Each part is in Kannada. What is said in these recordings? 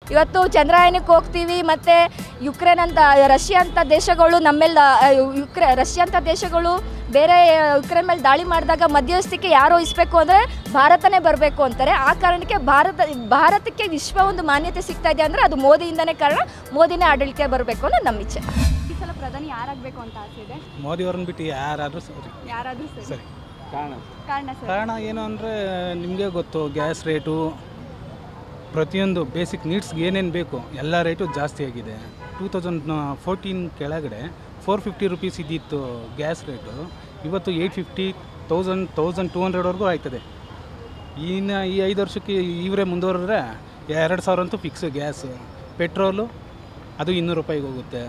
ಇವತ್ತು ಚಂದ್ರಯಾನಕ್ಕೆ ಹೋಗ್ತೀವಿ ಮತ್ತು ಯುಕ್ರೇನ್ ಅಂತ ರಷ್ಯಾ ಅಂತ ದೇಶಗಳು ನಮ್ಮೇಲೆ ಯುಕ್ರೆ ರಷ್ಯಾ ಅಂತ ದೇಶಗಳು ಬೇರೆ ಯುಕ್ರೇನ್ ಮೇಲೆ ದಾಳಿ ಮಾಡಿದಾಗ ಮಧ್ಯವಸ್ಥಿಕೆ ಯಾರು ವಹಿಸ್ಬೇಕು ಅಂದರೆ ಭಾರತನೇ ಬರಬೇಕು ಅಂತಾರೆ ಆ ಕಾರಣಕ್ಕೆ ಭಾರತ ಭಾರತಕ್ಕೆ ವಿಶ್ವ ಒಂದು ಮಾನ್ಯತೆ ಸಿಗ್ತಾ ಇದೆ ಅಂದರೆ ಅದು ಮೋದಿಯಿಂದನೇ ಕಾರಣ ಮೋದಿನೇ ಆಡಳಿತ ಬರಬೇಕು ಅನ್ನೋದು ನಮ್ಮ ಇಚ್ಛೆ ಈ ಸಲ ಪ್ರಧಾನಿ ಯಾರಾಗಬೇಕು ಅಂತ ಆಸೆ ಇದೆ ಮೋದಿಯವ್ರನ್ನ ಬಿಟ್ಟು ಯಾರಾದರೂ ಸರಿ ಯಾರಾದರೂ ಸರಿ ಸರಿ ಕಾರಣ ಕಾರಣ ಸರ್ ಕಾರಣ ಏನು ಅಂದರೆ ನಿಮಗೆ ಗೊತ್ತು ಗ್ಯಾಸ್ ರೇಟು ಪ್ರತಿಯೊಂದು ಬೇಸಿಕ್ ನೀಡ್ಸ್ಗೆ ಏನೇನು ಬೇಕು ಎಲ್ಲ ರೇಟು ಜಾಸ್ತಿ ಆಗಿದೆ ಟೂ ತೌಸಂಡ್ ಫೋರ್ಟೀನ್ ಕೆಳಗಡೆ ಫೋರ್ ಫಿಫ್ಟಿ ರುಪೀಸ್ ಇದ್ದಿತ್ತು ಗ್ಯಾಸ್ ರೇಟು ಇವತ್ತು eight fifty thousand thousand two ಹಂಡ್ರೆಡ್ವರೆಗೂ ಆಯ್ತದೆ ಇನ್ನು ಈ ಐದು ವರ್ಷಕ್ಕೆ ಇವರೇ ಮುಂದುವರೆದ್ರೆ ಎರಡು ಸಾವಿರ ಅಂತೂ ಫಿಕ್ಸ್ ಗ್ಯಾಸು ಪೆಟ್ರೋಲು ಅದು ಇನ್ನೂರು ರೂಪಾಯಿಗೆ ಹೋಗುತ್ತೆ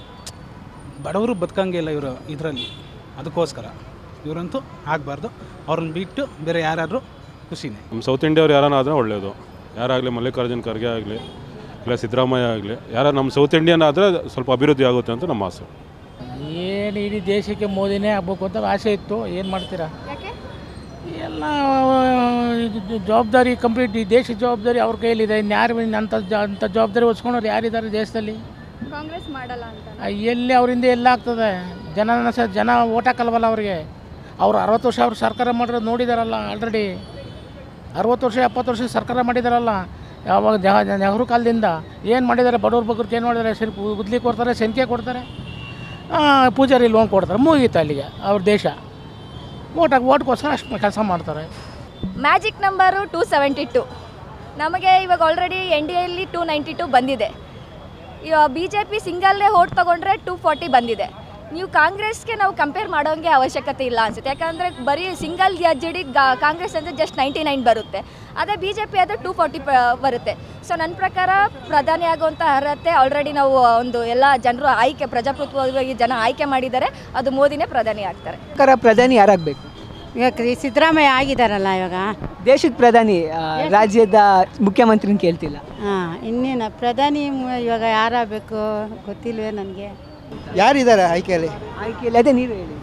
ಬಡವರು ಬದುಕಂಗೆ ಇಲ್ಲ ಇವರು ಇದರಲ್ಲಿ ಅದಕ್ಕೋಸ್ಕರ ಇವರಂತೂ ಆಗಬಾರ್ದು ಅವ್ರನ್ನ ಬಿಟ್ಟು ಬೇರೆ ಯಾರಾದರೂ ಖುಷಿನೇ ನಮ್ಮ ಸೌತ್ ಇಂಡಿಯವ್ರು ಯಾರನ್ನ ಆದರೆ ಒಳ್ಳೆಯದು ಯಾರಾಗಲಿ ಮಲ್ಲಿಕಾರ್ಜುನ್ ಖರ್ಗೆ ಆಗಲಿ ಇಲ್ಲ ಸಿದ್ದರಾಮಯ್ಯ ಆಗಲಿ ಯಾರು ನಮ್ಮ ಸೌತ್ ಇಂಡಿಯನ್ ಆದರೆ ಸ್ವಲ್ಪ ಅಭಿವೃದ್ಧಿ ಆಗುತ್ತೆ ಅಂತ ನಮ್ಮ ಆಸೆ ಏನು ಇಡೀ ದೇಶಕ್ಕೆ ಮೋದಿನೇ ಆಗ್ಬೇಕು ಅಂತ ಆಸೆ ಇತ್ತು ಏನು ಮಾಡ್ತೀರಾ ಯಾಕೆ ಎಲ್ಲ ಇದು ಜವಾಬ್ದಾರಿ ಕಂಪ್ಲೀಟ್ ಈ ದೇಶದ ಜವಾಬ್ದಾರಿ ಅವ್ರ ಕೈಯಲ್ಲಿದೆ ಇನ್ಯಾರು ಅಂಥ ಜ ಅಂಥ ಜವಾಬ್ದಾರಿ ಹೊಸ್ಕೊಂಡವ್ರು ಯಾರಿದ್ದಾರೆ ದೇಶದಲ್ಲಿ ಕಾಂಗ್ರೆಸ್ ಮಾಡಲ್ಲ ಅಂತ ಆ, ಎಲ್ಲಿ ಅವರಿಂದ ಎಲ್ಲ ಆಗ್ತದೆ ಜನನ ಸಹ ಜನ ಓಟ್ ಹಾಕಲ್ವಲ್ಲ ಅವ್ರಿಗೆ ಅವ್ರು ಅರವತ್ತು ವರ್ಷ ಅವ್ರು ಸರ್ಕಾರ ಮಾಡಿರೋದು ನೋಡಿದಾರಲ್ಲ ಆಲ್ರೆಡಿ ಅರವತ್ತು ವರ್ಷ ಎಪ್ಪತ್ತು ವರ್ಷ ಸರ್ಕಾರ ಮಾಡಿದಾರಲ್ಲ ಯಾವಾಗ ಜಹ- ನೆಹರು ಕಾಲದಿಂದ ಏನು ಮಾಡಿದ್ದಾರೆ ಬಡವ್ರ ಬಗ್ಗರಿಗೆ ಏನು ಮಾಡಿದ್ದಾರೆ ಸರಿ ಗುದ್ಲಿ ಕೊಡ್ತಾರೆ ಸಂಖ್ಯೆ ಕೊಡ್ತಾರೆ ಆ, ಪೂಜಾರಿ ಲೋನ್ ಕೊಡ್ತಾರೆ ಮುಗೀತು ಅಲ್ಲಿಗೆ ಅವ್ರ ದೇಶ ಓಟ್ ಹಾಕಿ ಓಟ್ಗೋಸ್ಕರ ಅಷ್ಟು ಕೆಲಸ ಮಾಡ್ತಾರೆ magic number two seventy two ನಮಗೆ ಇವಾಗ ಆಲ್ರೆಡಿ ಎನ್ ಡಿ ಎಲ್ಲಿ ಟೂ ನೈಂಟಿ ಟು ಬಂದಿದೆ ಇವಾಗ ಬಿ ಜೆ ಪಿ ಸಿಂಗಲ್ಲೇ ಓಟ್ ತೊಗೊಂಡ್ರೆ ಟೂ ಫಾರ್ಟಿ ಬಂದಿದೆ ನೀವು ಕಾಂಗ್ರೆಸ್ಗೆ ನಾವು ಕಂಪೇರ್ ಮಾಡೋಂಗೆ ಅವಶ್ಯಕತೆ ಇಲ್ಲ ಅನ್ಸುತ್ತೆ ಯಾಕಂದರೆ ಬರೀ ಸಿಂಗಲ್ ಜಡಿ ಕಾಂಗ್ರೆಸ್ ಅಂದರೆ ಜಸ್ಟ್ ನೈಂಟಿ ನೈನ್ ಬರುತ್ತೆ ಅದೇ ಬಿ ಜೆ ಪಿ ಆದರೆ ಟೂ ಫಾರ್ಟಿ ಬರುತ್ತೆ ಸೊ ನನ್ನ ಪ್ರಕಾರ ಪ್ರಧಾನಿ ಆಗುವಂಥ ಅರ್ಹತೆ ಆಲ್ರೆಡಿ ನಾವು ಒಂದು ಎಲ್ಲ ಜನರು ಆಯ್ಕೆ ಪ್ರಜಾಪ್ರಭುತ್ವವಾಗಿ ಜನ ಆಯ್ಕೆ ಮಾಡಿದ್ದಾರೆ ಅದು ಮೋದಿನೇ ಪ್ರಧಾನಿ ಆಗ್ತಾರೆ ಸರ್ಕಾರ ಪ್ರಧಾನಿ ಯಾರಾಗಬೇಕು ಇವಾಗ ಈ ಸಿದ್ದರಾಮಯ್ಯ ಆಗಿದಾರಲ್ಲ ಇವಾಗ ದೇಶದ ಪ್ರಧಾನಿ ಆ, ರಾಜ್ಯದ ಮುಖ್ಯಮಂತ್ರಿನ ಕೇಳ್ತಿಲ್ಲ ಹಾಂ ಇನ್ನೇನು ಪ್ರಧಾನಿ ಮ- ಇವಾಗ ಯಾರಾಗಬೇಕು ಗೊತ್ತಿಲ್ವೇ ನನಗೆ ಯಾರಿದ್ದಾರೆ ಆಯ್ಕೆಯಲ್ಲಿ ಆಯ್ಕೆಯಲ್ಲಿ ಅದೇ ನೀವು ಹೇಳಿ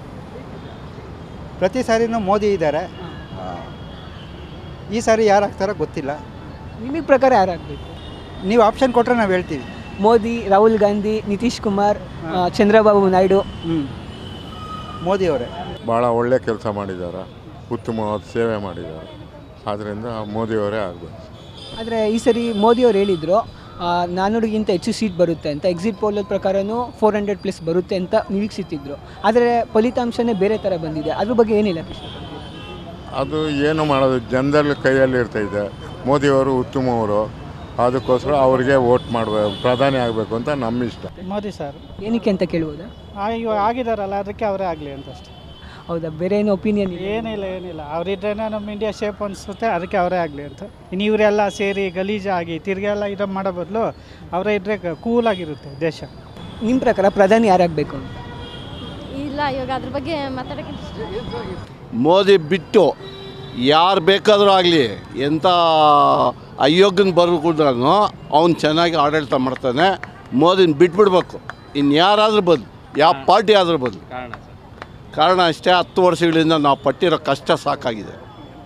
ಪ್ರತಿ ಸಾರಿನೂ ಮೋದಿ ಇದ್ದಾರೆ ಈ ಸಾರಿ ಯಾರು ಆಗ್ತಾರೋ ಗೊತ್ತಿಲ್ಲ ನಿಮಗೆ ಪ್ರಕಾರ ಯಾರಾಗಬೇಕು ನೀವು ಆಪ್ಷನ್ ಕೊಟ್ಟರೆ ನಾವು ಹೇಳ್ತೀವಿ ಮೋದಿ ರಾಹುಲ್ ಗಾಂಧಿ ನಿತೀಶ್ ಕುಮಾರ್ ಆ, ಚಂದ್ರಬಾಬು ನಾಯ್ಡು ಹ್ಞೂ ಮೋದಿಯವರೇ ಭಾಳ ಒಳ್ಳೆ ಕೆಲಸ ಮಾಡಿದ್ದಾರೆ ಉತ್ತಮವಾದ ಸೇವೆ ಮಾಡಿದ್ದಾರೆ ಆದ್ದರಿಂದ ಮೋದಿಯವರೇ ಆಗಬೇಕು ಆದರೆ ಈ ಸರಿ ಮೋದಿಯವರು ಹೇಳಿದರು ನಾನ್ನೂರಿಗಿಂತ ಹೆಚ್ಚು ಸೀಟ್ ಬರುತ್ತೆ ಅಂತ ಎಕ್ಸಿಟ್ ಪೋಲ್ ಪ್ರಕಾರನೂ ಫೋರ್ ಹಂಡ್ರೆಡ್ ಪ್ಲಸ್ ಬರುತ್ತೆ ಅಂತ ನಿರೀಕ್ಷಿಸಿದ್ರು ಆದರೆ ಫಲಿತಾಂಶನೇ ಬೇರೆ ಥರ ಬಂದಿದೆ ಅದ್ರ ಬಗ್ಗೆ ಏನಿಲ್ಲ ಅದು ಏನು ಮಾಡೋದು ಜನದಲ್ಲಿ ಕೈಯಲ್ಲಿ ಇರ್ತೈತೆ ಮೋದಿಯವರು ಉತ್ತಮವರು ಅದಕ್ಕೋಸ್ಕರ ಅವರಿಗೆ ವೋಟ್ ಮಾಡಬೇಕು ಪ್ರಧಾನಿ ಆಗಬೇಕು ಅಂತ ನಮ್ಮ ಇಷ್ಟ ಮೋದಿ ಸರ್ ಏನಕ್ಕೆ ಅಂತ ಕೇಳ್ಬೋದಾ ಇವಾಗ ಆಗಿದಾರಲ್ಲ ಅದಕ್ಕೆ ಅವರೇ ಆಗಲಿ ಅಂತ ಅಷ್ಟೇ ಹೌದಾ ಬೇರೆ ಏನು ಒಪಿನಿಯನ್ ಇದೆ ಏನಿಲ್ಲ ಏನಿಲ್ಲ ಅವರಿದ್ರೇನೆ ನಮ್ಮ ಇಂಡಿಯಾ ಶೇಪ್ ಅನಿಸುತ್ತೆ ಅದಕ್ಕೆ ಅವರೇ ಆಗಲಿ ಅಂತ ಇನ್ನು ಇವರೆಲ್ಲ ಸೇರಿ ಗಲೀಜಾಗಿ ತಿರ್ಗೆಲ್ಲ ಇದು ಮಾಡೋ ಬದಲು ಅವರೇ ಇದ್ದರೆ ಕೂಲಾಗಿರುತ್ತೆ ದೇಶ ನಿಮ್ಮ ಪ್ರಕಾರ ಪ್ರಧಾನಿ ಯಾರಾಗಬೇಕು ಅಂತ ಇಲ್ಲ ಇವಾಗ ಅದ್ರ ಬಗ್ಗೆ ಮಾತಾಡೋಕ್ಕೆ ಮೋದಿ ಬಿಟ್ಟು ಯಾರು ಬೇಕಾದರೂ ಆಗಲಿ ಎಂಥ ಅಯೋಗ್ಯನ ಬರ್ಕೊಂಡ್ರೂ ಅವ್ನು ಚೆನ್ನಾಗಿ ಆಡಳಿತ ಮಾಡ್ತಾನೆ ಮೋದಿನ ಬಿಟ್ಬಿಡ್ಬೇಕು ಇನ್ನು ಯಾರಾದರೂ ಬಂದು ಯಾವ ಪಾರ್ಟಿ ಆದರೂ ಬಂದು ಕಾರಣ ಅಷ್ಟೇ ಹತ್ತು ವರ್ಷಗಳಿಂದ ನಾವು ಪಟ್ಟಿರೋ ಕಷ್ಟ ಸಾಕಾಗಿದೆ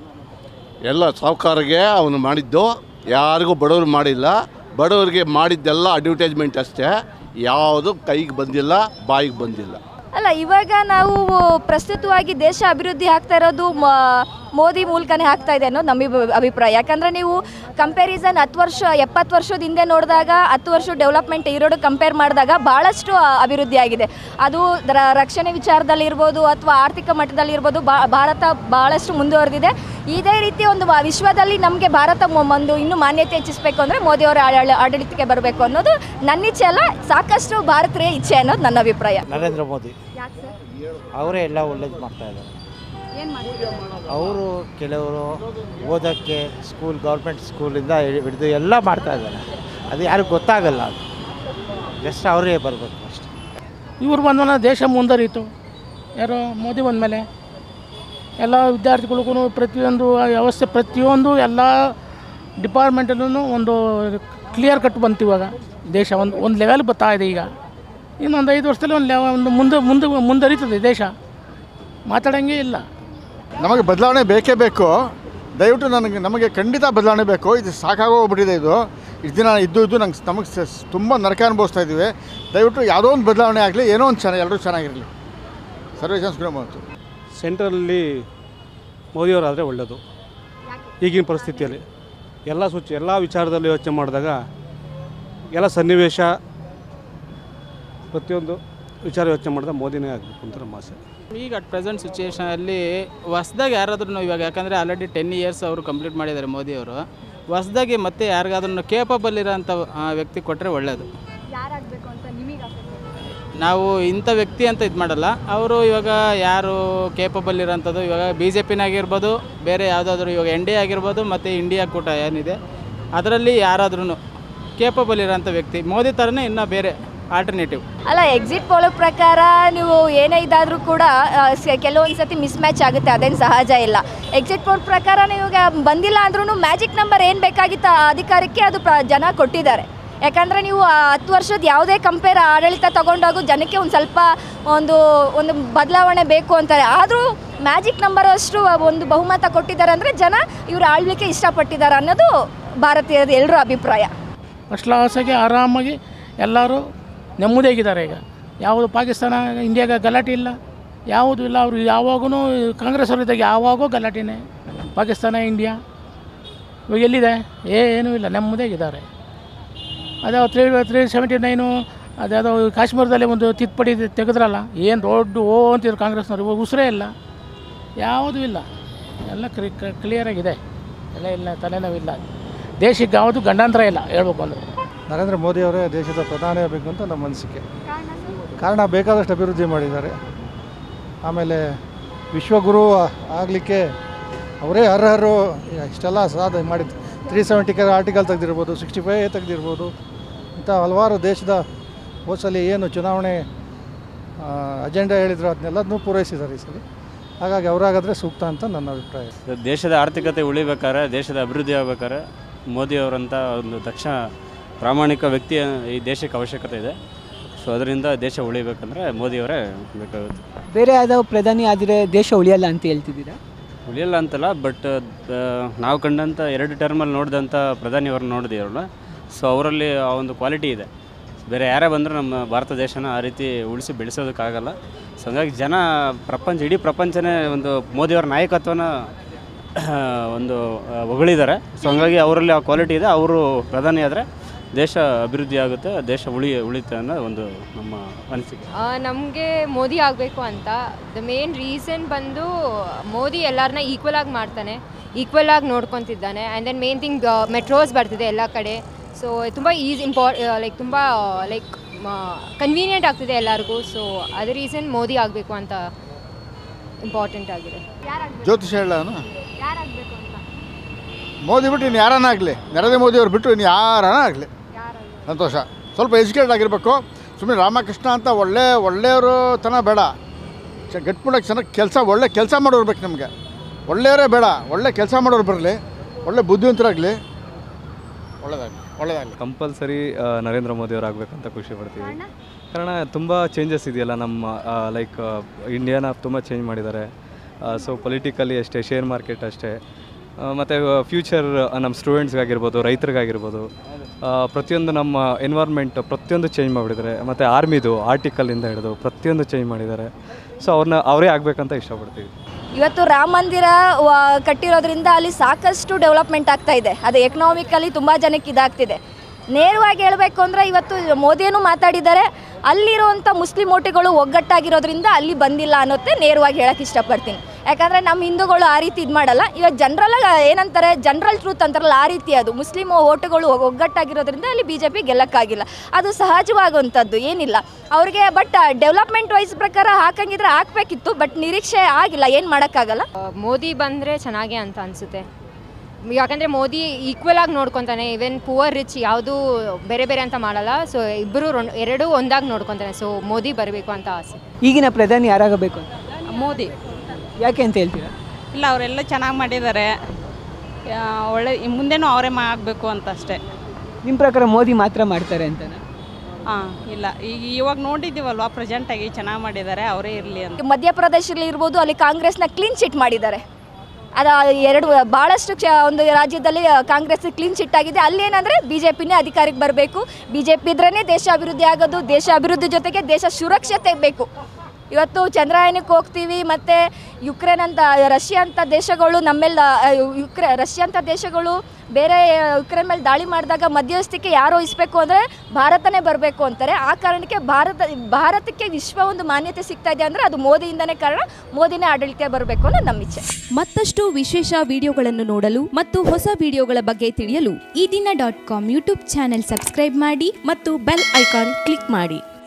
ಎಲ್ಲ ಸಾಹುಕಾರಿಗೆ ಅವನು ಮಾಡಿದ್ದು ಯಾರಿಗೂ ಬಡವರು ಮಾಡಿಲ್ಲ ಬಡವರಿಗೆ ಮಾಡಿದ್ದೆಲ್ಲ ಅಡ್ವರ್ಟೈಸ್ಮೆಂಟ್ ಅಷ್ಟೇ ಯಾವುದು ಕೈಗೆ ಬಂದಿಲ್ಲ ಬಾಯಿಗೆ ಬಂದಿಲ್ಲ ಅಲ್ಲ ಇವಾಗ ನಾವು ಪ್ರಸ್ತುತವಾಗಿ ದೇಶ ಅಭಿವೃದ್ಧಿ ಆಗ್ತಾ ಇರೋದು ಮ- ಮೋದಿ ಮೂಲಕನೇ ಆಗ್ತಾ ಇದೆ ಅನ್ನೋದು ನಮ್ಮ ಅಭಿ- ಅಭಿಪ್ರಾಯ ಯಾಕಂದರೆ ನೀವು ಕಂಪ್ಯಾರಿಸನ್ ಹತ್ತು ವರ್ಷ ಎಪ್ಪತ್ತು ವರ್ಷದ ಹಿಂದೆ ನೋಡಿದಾಗ ಹತ್ತು ವರ್ಷ ಡೆವಲಪ್ಮೆಂಟ್ ಇರೋಡು ಕಂಪೇರ್ ಮಾಡಿದಾಗ ಭಾಳಷ್ಟು ಆ, ಅಭಿವೃದ್ಧಿ ಆಗಿದೆ ಅದು ರ- ರಕ್ಷಣೆ ವಿಚಾರದಲ್ಲಿರ್ಬೋದು ಅಥವಾ ಆರ್ಥಿಕ ಮಟ್ಟದಲ್ಲಿರ್ಬೋದು ಬಾ ಭಾರತ ಭಾಳಷ್ಟು ಮುಂದುವರೆದಿದೆ ಇದೇ ರೀತಿ ಒಂದು ವ- ವಿಶ್ವದಲ್ಲಿ ನಮಗೆ ಭಾರತ ಮೊ- ಒಂದು ಇನ್ನೂ ಮಾನ್ಯತೆ ಹೆಚ್ಚಿಸಬೇಕು ಅಂದರೆ ಮೋದಿಯವರ ಆಡಳ- ಆಡಳಿತಕ್ಕೆ ಬರಬೇಕು ಅನ್ನೋದು ನನ್ನ ಇಚ್ಛೆ ಅಲ್ಲ ಸಾಕಷ್ಟು ಭಾರತೀಯ ಇಚ್ಛೆ ಅನ್ನೋದು ನನ್ನ ಅಭಿಪ್ರಾಯ ನರೇಂದ್ರ ಮೋದಿ ಯಾಕೆ ಸರ್ ಅವರೇ ಎಲ್ಲ ಒಳ್ಳೇದು ಮಾಡ್ತಾ ಇದ್ದಾರೆ ಏನು ಮಾಡ್ತೀರಾ ಅವರು ಕೆಲವರು ಓದೋಕ್ಕೆ ಸ್ಕೂಲ್ ಗೌರ್ಮೆಂಟ್ ಸ್ಕೂಲಿಂದ ಹಿಡಿದು ಎಲ್ಲ ಮಾಡ್ತಾ ಇದ್ದಾರೆ ಅದು ಯಾರಿಗೂ ಗೊತ್ತಾಗಲ್ಲ ಅದು ಜಸ್ಟ್ ಅವರೇ ಬರಬೇಕು ಅಷ್ಟೇ ಇವ್ರು ಬಂದವನ ದೇಶ ಮುಂದರಿತು ಯಾರು ಮೋದಿ ಬಂದಮೇಲೆ ಎಲ್ಲ ವಿದ್ಯಾರ್ಥಿಗಳಿಗೂ ಪ್ರತಿಯೊಂದು ವ್ಯವಸ್ಥೆ ಪ್ರತಿಯೊಂದು ಎಲ್ಲ ಡಿಪಾರ್ಟ್ಮೆಂಟಲ್ಲೂ ಒಂದು ಕ್ಲಿಯರ್ ಕಟ್ ಬಂತು ಇವಾಗ ದೇಶ ಒಂದು ಒಂದು ಲೆವೆಲ್ ಬರ್ತಾ ಇದೆ ಈಗ ಇನ್ನೊಂದು ಐದು ವರ್ಷದಲ್ಲಿ ಒಂದು ಲೆವ ಒಂದು ಮುಂದೆ ಮುಂದೆ ಮುಂದರಿತದೆ ದೇಶ ಮಾತಾಡೋಂಗೆ ಇಲ್ಲ ನಮಗೆ ಬದಲಾವಣೆ ಬೇಕೇ ಬೇಕು ದಯವಿಟ್ಟು ನನಗೆ ನಮಗೆ ಖಂಡಿತ ಬದಲಾವಣೆ ಬೇಕು ಇದು ಸಾಕಾಗೋಗ್ಬಿಟ್ಟಿದೆ ಇದು ಇಷ್ಟು ದಿನ ಇದ್ದು ಇದ್ದು ನಂಗೆ ನಮಗೆ ತುಂಬ ನರಕ ಅನುಭವಿಸ್ತಾ ಇದ್ದೀವಿ ದಯವಿಟ್ಟು ಯಾವುದೋ ಒಂದು ಬದಲಾವಣೆ ಆಗಲಿ ಏನೋ ಒಂದು ಚೆನ್ನಾಗಿ ಎಲ್ಲರೂ ಚೆನ್ನಾಗಿರಲಿ ಸರ್ವೇ ಜನ ಬಂತು ಸೆಂಟ್ರಲ್ಲಿ ಮೋದಿಯವರಾದರೆ ಒಳ್ಳೆಯದು ಈಗಿನ ಪರಿಸ್ಥಿತಿಯಲ್ಲಿ ಎಲ್ಲ ಸೂಚಿ ಎಲ್ಲ ವಿಚಾರದಲ್ಲಿ ಯೋಚನೆ ಮಾಡಿದಾಗ ಎಲ್ಲ ಸನ್ನಿವೇಶ ಪ್ರತಿಯೊಂದು ವಿಚಾರ ಯೋಚನೆ ಮಾಡಿದಾಗ ಮೋದಿನೇ ಆಗಬೇಕು ಅಂತ ನಮ್ಮ ಆಸೆ ಈಗ ಅಟ್ ಪ್ರೆಸೆಂಟ್ ಸಿಚುವೇಷನಲ್ಲಿ ಹೊಸ್ದಾಗಿ ಯಾರಾದ್ರೂ ಇವಾಗ ಯಾಕಂದರೆ ಆಲ್ರೆಡಿ ಟೆನ್ ಇಯರ್ಸ್ ಅವರು ಕಂಪ್ಲೀಟ್ ಮಾಡಿದ್ದಾರೆ ಮೋದಿಯವರು ಹೊಸ್ದಾಗಿ ಮತ್ತೆ ಯಾರಿಗಾದ್ರೂ ಕೇಪಬಲ್ ಇರೋಂಥ ಆ, ವ್ಯಕ್ತಿ ಕೊಟ್ಟರೆ ಒಳ್ಳೆಯದು ಯಾರಾಗಬೇಕು ಅಂತ ನಿಮಗೆ ಆಸೆ ನಾವು ಇಂಥ ವ್ಯಕ್ತಿ ಅಂತ ಇದು ಮಾಡಲ್ಲ ಅವರು ಇವಾಗ ಯಾರು ಕೇಪಬಲ್ ಇರೋಂಥದ್ದು ಇವಾಗ ಬಿ ಜೆ ಪಿನಾಗಿರ್ಬೋದು ಬೇರೆ ಯಾವುದಾದ್ರೂ ಇವಾಗ ಎನ್ ಡಿ ಆಗಿರ್ಬೋದು ಮತ್ತು ಇಂಡಿಯಾ ಕೂಟ ಏನಿದೆ ಅದರಲ್ಲಿ ಯಾರಾದ್ರೂ ಕೇಪಬಲ್ ಇರೋಂಥ ವ್ಯಕ್ತಿ ಮೋದಿ ಥರನೇ ಇನ್ನೂ ಬೇರೆ ಆಲ್ಟರ್ನೇಟಿವ್ ಅಲ್ಲ ಎಕ್ಸಿಟ್ ಪೋಲೋ ಪ್ರಕಾರ ನೀವು ಏನೇ ಇದಾದರೂ ಕೂಡ ಕೆಲವೊಂದು ಸತಿ ಮಿಸ್ ಮ್ಯಾಚ್ ಆಗುತ್ತೆ ಅದೇನು ಸಹಜ ಇಲ್ಲ ಎಕ್ಸಿಟ್ ಪೋಲ್ ಪ್ರಕಾರ ನೀವು ಬಂದಿಲ್ಲ ಅಂದ್ರೂ ಮ್ಯಾಜಿಕ್ ನಂಬರ್ ಏನು ಬೇಕಾಗಿತ್ತು ಆ ಅಧಿಕಾರಕ್ಕೆ ಅದು ಪ್ರ ಜನ ಕೊಟ್ಟಿದ್ದಾರೆ ಯಾಕಂದರೆ ನೀವು ಆ ಹತ್ತು ವರ್ಷದ ಯಾವುದೇ ಕಂಪೇರ್ ಆಡಳಿತ ತಗೊಂಡೋಗು ಜನಕ್ಕೆ ಒಂದು ಸ್ವಲ್ಪ ಒಂದು ಒಂದು ಬದಲಾವಣೆ ಬೇಕು ಅಂತಾರೆ ಆದರೂ ಮ್ಯಾಜಿಕ್ ನಂಬರ್ ಅಷ್ಟು ಒಂದು ಬಹುಮತ ಕೊಟ್ಟಿದ್ದಾರೆ ಅಂದರೆ ಜನ ಇವರು ಆಳ್ವಿಕೆ ಇಷ್ಟಪಟ್ಟಿದ್ದಾರೆ ಅನ್ನೋದು ಭಾರತೀಯದ ಎಲ್ಲರ ಅಭಿಪ್ರಾಯ ಫಸ್ಟ್ ಕ್ಲಾಸಾಗಿ ಆರಾಮಾಗಿ ಎಲ್ಲರೂ ನೆಮ್ಮದಿಯಾಗಿದ್ದಾರೆ ಈಗ ಯಾವುದು ಪಾಕಿಸ್ತಾನ ಇಂಡಿಯಾಗ ಗಲಾಟೆ ಇಲ್ಲ ಯಾವುದೂ ಇಲ್ಲ ಅವರು ಯಾವಾಗೂ ಕಾಂಗ್ರೆಸ್ ಅವರಿದ್ದಾಗ ಯಾವಾಗೂ ಗಲಾಟೆನೇ ಪಾಕಿಸ್ತಾನ ಇಂಡಿಯಾ ಇವಾಗ ಎಲ್ಲಿದೆ ಏನೂ ಇಲ್ಲ ನೆಮ್ಮದಿಯಾಗಿದ್ದಾರೆ ಅದೇ ತ್ರೀ ತ್ರೀ ಸೆವೆಂಟಿ ನೈನು ಅದ್ಯಾವುದೋ ಕಾಶ್ಮೀರದಲ್ಲಿ ಒಂದು ತಿದ್ದುಪಡಿ ತೆಗೆದ್ರಲ್ಲ ಏನು ದೊಡ್ಡ ಓ ಅಂತಿದ್ರು ಕಾಂಗ್ರೆಸ್ನವ್ರು ಇವಾಗ ಉಸಿರೇ ಇಲ್ಲ ಯಾವುದೂ ಇಲ್ಲ ಎಲ್ಲ ಕ್ರಿ ಕ್ಲಿಯರಾಗಿದೆ ಎಲ್ಲ ಇಲ್ಲ ತಲೆನೋವಿಲ್ಲ ದೇಶಕ್ಕೆ ಯಾವುದು ಗಂಡಾಂತರ ಇಲ್ಲ ಹೇಳ್ಬೇಕು ಅಂದರೆ ನರೇಂದ್ರ ಮೋದಿ ಅವರೇ ದೇಶದ ಪ್ರಧಾನಿ ಆಗಬೇಕು ಅಂತ ನಮ್ಮ ಅನಿಸಿಕೆ ಕಾರಣ ಬೇಕಾದಷ್ಟು ಅಭಿವೃದ್ಧಿ ಮಾಡಿದ್ದಾರೆ ಆಮೇಲೆ ವಿಶ್ವಗುರು ಆಗಲಿಕ್ಕೆ ಅವರೇ ಅರ್ಹರು ಇಷ್ಟೆಲ್ಲ ಸಾಧನೆ ಮಾಡಿದ್ದು ತ್ರೀ ಸೆವೆಂಟಿ ಕೆ ಆರ್ಟಿಕಲ್ ತೆಗೆದಿರ್ಬೋದು ಸಿಕ್ಸ್ಟಿ ಫೈವ್ ತೆಗೆದಿರ್ಬೋದು ಇಂಥ ಹಲವಾರು ದೇಶದ ಹೋದ್ಸಲಿ ಏನು ಚುನಾವಣೆ ಅಜೆಂಡಾ ಹೇಳಿದ್ರು ಅದನ್ನೆಲ್ಲದನ್ನೂ ಪೂರೈಸಿದ್ದಾರೆ ಈ ಸಲ ಹಾಗಾಗಿ ಅವರಾಗಾದರೆ ಸೂಕ್ತ ಅಂತ ನನ್ನ ಅಭಿಪ್ರಾಯ ದೇಶದ ಆರ್ಥಿಕತೆ ಉಳಿಬೇಕಾದ್ರೆ ದೇಶದ ಅಭಿವೃದ್ಧಿ ಆಗ್ಬೇಕಾದ್ರೆ ಮೋದಿಯವರಂಥ ಒಂದು ದಕ್ಷ ಪ್ರಾಮಾಣಿಕ ವ್ಯಕ್ತಿ ಈ ದೇಶಕ್ಕೆ ಅವಶ್ಯಕತೆ ಇದೆ ಸೊ ಅದರಿಂದ ದೇಶ ಉಳಿಬೇಕಂದ್ರೆ ಮೋದಿಯವರೇ ಬೇಕಾಗುತ್ತೆ ಬೇರೆ ಯಾವ್ದಾವ ಪ್ರಧಾನಿ ಆದರೆ ದೇಶ ಉಳಿಯಲ್ಲ ಅಂತ ಹೇಳ್ತಿದ್ದೀರಾ ಉಳಿಯಲ್ಲ ಅಂತಲ್ಲ ಬಟ್ ನಾವು ಕಂಡಂಥ ಎರಡು ಟರ್ಮಲ್ಲಿ ನೋಡಿದಂಥ ಪ್ರಧಾನಿಯವ್ರನ್ನ ನೋಡಿದೀವಲ್ಲ ಸೊ ಅವರಲ್ಲಿ ಆ ಒಂದು ಕ್ವಾಲಿಟಿ ಇದೆ ಬೇರೆ ಯಾರೇ ಬಂದರೂ ನಮ್ಮ ಭಾರತ ದೇಶನ ಆ ರೀತಿ ಉಳಿಸಿ ಬೆಳೆಸೋದಕ್ಕಾಗಲ್ಲ ಸೊ ಹಂಗಾಗಿ ಜನ ಪ್ರಪಂಚ ಇಡೀ ಪ್ರಪಂಚನೇ ಒಂದು ಮೋದಿಯವರ ನಾಯಕತ್ವನ ಒಂದು ಆ, ಹೊಗಳಿದ್ದಾರೆ ಸೊ ಹಂಗಾಗಿ ಅವರಲ್ಲಿ ಆ ಕ್ವಾಲಿಟಿ ಇದೆ ಅವರು ಪ್ರಧಾನಿ ಆದರೆ ದೇಶ ಅಭಿವೃದ್ಧಿ ಆಗುತ್ತೆ ದೇಶ ಉಳಿ ಉಳಿಯುತ್ತೆ ಅನ್ನೋ ಒಂದು ನಮ್ಮ ಅನಿಸಿಕೆ ನಮಗೆ ಮೋದಿ ಆಗಬೇಕು ಅಂತ ದ ಮೇನ್ ರೀಸನ್ ಬಂದು ಮೋದಿ ಎಲ್ಲರನ್ನ ಈಕ್ವಲ್ ಆಗಿ ಮಾಡ್ತಾನೆ ಈಕ್ವಲ್ ಆಗಿ ನೋಡ್ಕೊತಿದ್ದಾನೆ and then main thing metros ಬರ್ತಿದೆ ಎಲ್ಲ ಕಡೆ ಸೊ ತುಂಬ ಈಸಿ ಇಂಪಾರ್ ಲೈಕ್ ತುಂಬ ಲೈಕ್ ಕನ್ವೀನಿಯೆಂಟ್ ಆಗ್ತಿದೆ ಎಲ್ಲರಿಗೂ ಸೊ ಅದೇ ರೀಸನ್ ಮೋದಿ ಆಗಬೇಕು ಅಂತ ಇಂಪಾರ್ಟೆಂಟ್ ಆಗಿದೆ ಜ್ಯೋತಿಷ ಹೇಳೋಣ ಯಾರಾಗಬೇಕು ಅಂತ ಮೋದಿ ಬಿಟ್ಟು ಇನ್ನು ಯಾರನ್ನ ಆಗಲಿ ನರೇಂದ್ರ ಮೋದಿ ಅವ್ರು ಬಿಟ್ಟು ಇನ್ನು ಯಾರನ್ನ ಆಗಲಿ ಸಂತೋಷ ಸ್ವಲ್ಪ ಎಜುಕೇಟೆಡ್ ಆಗಿರಬೇಕು ಸುಮ್ಮನೆ ರಾಮಕೃಷ್ಣ ಅಂತ ಒಳ್ಳೆ ಒಳ್ಳೆಯವರು ತನ ಬೇಡ ಚ ಗಟ್ಬಿಡಕ್ಕೆ ಚೆನ್ನಾಗಿ ಕೆಲಸ ಒಳ್ಳೆ ಕೆಲಸ ಮಾಡೋರು ಬೇಕು ನಮಗೆ ಒಳ್ಳೆಯವರೇ ಬೇಡ ಒಳ್ಳೆ ಕೆಲಸ ಮಾಡೋರು ಬರಲಿ ಒಳ್ಳೆ ಬುದ್ಧಿವಂತರಾಗಲಿ ಒಳ್ಳೆಯದಾಗಲಿ ಒಳ್ಳೆಯದಾಗಲಿ ಕಂಪಲ್ಸರಿ ನರೇಂದ್ರ ಮೋದಿ ಅವರು ಆಗಬೇಕಂತ ಖುಷಿ ಪಡ್ತೀವಿ ಕಾರಣ ತುಂಬ ಚೇಂಜಸ್ ಇದೆಯಲ್ಲ ನಮ್ಮ ಲೈಕ್ ಇಂಡಿಯಾನ ತುಂಬ ಚೇಂಜ್ ಮಾಡಿದ್ದಾರೆ ಸೊ ಪೊಲಿಟಿಕಲಿ ಅಷ್ಟೇ ಶೇರ್ ಮಾರ್ಕೆಟ್ ಅಷ್ಟೇ ಮತ್ತು ಫ್ಯೂಚರ್ ನಮ್ಮ ಸ್ಟೂಡೆಂಟ್ಸ್ಗಾಗಿರ್ಬೋದು ರೈತರಿಗಾಗಿರ್ಬೋದು ಆ, ಪ್ರತಿಯೊಂದು ನಮ್ಮ ಎನ್ವೈರ್ಮೆಂಟ್ ಪ್ರತಿಯೊಂದು ಚೇಂಜ್ ಮಾಡಿಬಿಟ್ಟಿದ್ದಾರೆ ಮತ್ತು ಆರ್ಮಿದು ಆರ್ಟಿಕಲಿಂದ ಹಿಡಿದು ಪ್ರತಿಯೊಂದು ಚೇಂಜ್ ಮಾಡಿದ್ದಾರೆ ಸೊ ಅವ್ರನ್ನ ಅವರೇ ಆಗಬೇಕಂತ ಇಷ್ಟಪಡ್ತೀವಿ ಇವತ್ತು ರಾಮ ಮಂದಿರ ವ- ಕಟ್ಟಿರೋದ್ರಿಂದ ಅಲ್ಲಿ ಸಾಕಷ್ಟು ಡೆವಲಪ್ಮೆಂಟ್ ಆಗ್ತಾ ಇದೆ ಅದು ಎಕನಾಮಿಕಲಿ ತುಂಬ ಜನಕ್ಕೆ ಇದಾಗ್ತಿದೆ ನೇರವಾಗಿ ಹೇಳಬೇಕು ಅಂದರೆ ಇವತ್ತು ಮೋದಿಯನ್ನು ಮಾತಾಡಿದ್ದಾರೆ ಅಲ್ಲಿರುವಂಥ ಮುಸ್ಲಿಂ ಓಟಿಗಳು ಒಗ್ಗಟ್ಟಾಗಿರೋದ್ರಿಂದ ಅಲ್ಲಿ ಬಂದಿಲ್ಲ ಅನ್ನೋದೇ ನೇರವಾಗಿ ಹೇಳಕ್ಕೆ ಇಷ್ಟಪಡ್ತೀನಿ ಯಾಕಂದರೆ ನಮ್ಮ ಹಿಂದೂಗಳು ಆ ರೀತಿ ಇದು ಮಾಡಲ್ಲ ಇವಾಗ ಜನರಲ್ಲ ಏನಂತಾರೆ ಜನರಲ್ ಟ್ರೂತ್ ಅಂತಾರಲ್ಲ ಆ ರೀತಿ ಅದು ಮುಸ್ಲಿಂ ಓಟುಗಳು ಒಗ್- ಒಗ್ಗಟ್ಟಾಗಿರೋದ್ರಿಂದ ಅಲ್ಲಿ ಬಿ ಜೆ ಪಿ ಗೆಲ್ಲಕ್ಕಾಗಿಲ್ಲ ಅದು ಸಹಜವಾಗುವಂಥದ್ದು ಏನಿಲ್ಲ ಅವ್ರಿಗೆ ಬಟ್ ಡೆವಲಪ್ಮೆಂಟ್ ವೈಸ್ ಪ್ರಕಾರ ಹಾಕಂಗಿದ್ರೆ ಹಾಕಬೇಕಿತ್ತು ಬಟ್ ನಿರೀಕ್ಷೆ ಆಗಿಲ್ಲ ಏನು ಮಾಡೋಕ್ಕಾಗಲ್ಲ ಮೋದಿ ಬಂದರೆ ಚೆನ್ನಾಗೆ ಅಂತ ಅನಿಸುತ್ತೆ ಯಾಕಂದರೆ ಮೋದಿ ಈಕ್ವಲ್ ಆಗಿ ನೋಡ್ಕೊತಾನೆ ಈವನ್ ಪುವರ್ ರಿಚ್ ಯಾವುದೂ ಬೇರೆ ಬೇರೆ ಅಂತ ಮಾಡಲ್ಲ ಸೊ ಇಬ್ಬರು ಎರಡೂ ಒಂದಾಗಿ ನೋಡ್ಕೊತಾನೆ ಸೊ ಮೋದಿ ಬರಬೇಕು ಅಂತ ಆಸೆ ಈಗಿನ ಪ್ರಧಾನಿ ಯಾರಾಗಬೇಕು ಅಂತ ಮೋದಿ ಯಾಕೆ ಅಂತ ಹೇಳ್ತೀರಾ ಇಲ್ಲ ಅವರೆಲ್ಲ ಚೆನ್ನಾಗಿ ಮಾಡಿದ್ದಾರೆ ಆ, ಒಳ್ಳೆ ಇನ್ ಮುಂದೆನೂ ಅವರೇ ಆಗಬೇಕು ಅಂತ ಅಷ್ಟೇ ನಿಮ್ಮ ಪ್ರಕಾರ ಮೋದಿ ಮಾತ್ರ ಮಾಡ್ತಾರೆ ಅಂತನಾ ಹಾಂ ಇಲ್ಲ ಈಗ ಇವಾಗ ನೋಡಿದ್ದೀವಲ್ವಾ ಪ್ರೆಸೆಂಟಾಗಿ ಚೆನ್ನಾಗಿ ಮಾಡಿದ್ದಾರೆ ಅವರೇ ಇರಲಿ ಅಂತ ಮಧ್ಯಪ್ರದೇಶದಲ್ಲಿ ಇರ್ಬೋದು ಅಲ್ಲಿ ಕಾಂಗ್ರೆಸ್ನ ಕ್ಲೀನ್ ಚಿಟ್ ಮಾಡಿದ್ದಾರೆ ಅದು ಎರಡು ಭಾಳಷ್ಟು ಕ್ಷ ಒಂದು ರಾಜ್ಯದಲ್ಲಿ ಕಾಂಗ್ರೆಸ್ ಕ್ಲೀನ್ ಚಿಟ್ ಆಗಿದೆ ಅಲ್ಲಿ ಏನಂದರೆ ಬಿ ಜೆ ಪಿನೇ ಅಧಿಕಾರಕ್ಕೆ ಬರಬೇಕು ಬಿ ಜೆ ಪಿ ಇದ್ರೇ ದೇಶ ಅಭಿವೃದ್ಧಿ ಆಗೋದು ದೇಶ ಅಭಿವೃದ್ಧಿ ಜೊತೆಗೆ ದೇಶ ಸುರಕ್ಷತೆ ಬೇಕು ಇವತ್ತು ಚಂದ್ರಯಾನಕ್ಕೆ ಹೋಗ್ತೀವಿ ಮತ್ತು ಯುಕ್ರೇನ್ ಅಂತ ರಷ್ಯಾ ಅಂತ ದೇಶಗಳು ನಮ್ಮೇಲೆ ಯುಕ್ರೆ ರಷ್ಯಾ ಅಂತ ದೇಶಗಳು ಬೇರೆ ಯುಕ್ರೇನ್ ಮೇಲೆ ದಾಳಿ ಮಾಡಿದಾಗ ಮಧ್ಯವಸ್ಥಿಕೆ ಯಾರು ವಹಿಸ್ಬೇಕು ಅಂದರೆ ಭಾರತನೇ ಬರಬೇಕು ಅಂತಾರೆ ಆ ಕಾರಣಕ್ಕೆ ಭಾರತ ಭಾರತಕ್ಕೆ ವಿಶ್ವ ಒಂದು ಮಾನ್ಯತೆ ಸಿಗ್ತಾ ಇದೆ ಅಂದರೆ ಅದು ಮೋದಿಯಿಂದನೇ ಕಾರಣ ಮೋದಿನೇ ಆಡಳಿತ ಬರಬೇಕು ಅನ್ನೋದು ನಮ್ಮ ಇಚ್ಛೆ ಮತ್ತಷ್ಟು ವಿಶೇಷ ವಿಡಿಯೋಗಳನ್ನು ನೋಡಲು ಮತ್ತು ಹೊಸ ವಿಡಿಯೋಗಳ ಬಗ್ಗೆ ತಿಳಿಯಲು ಈ ದಿನ dot com YouTube channel subscribe ಮಾಡಿ ಮತ್ತು ಬೆಲ್ ಐಕಾನ್ ಕ್ಲಿಕ್ ಮಾಡಿ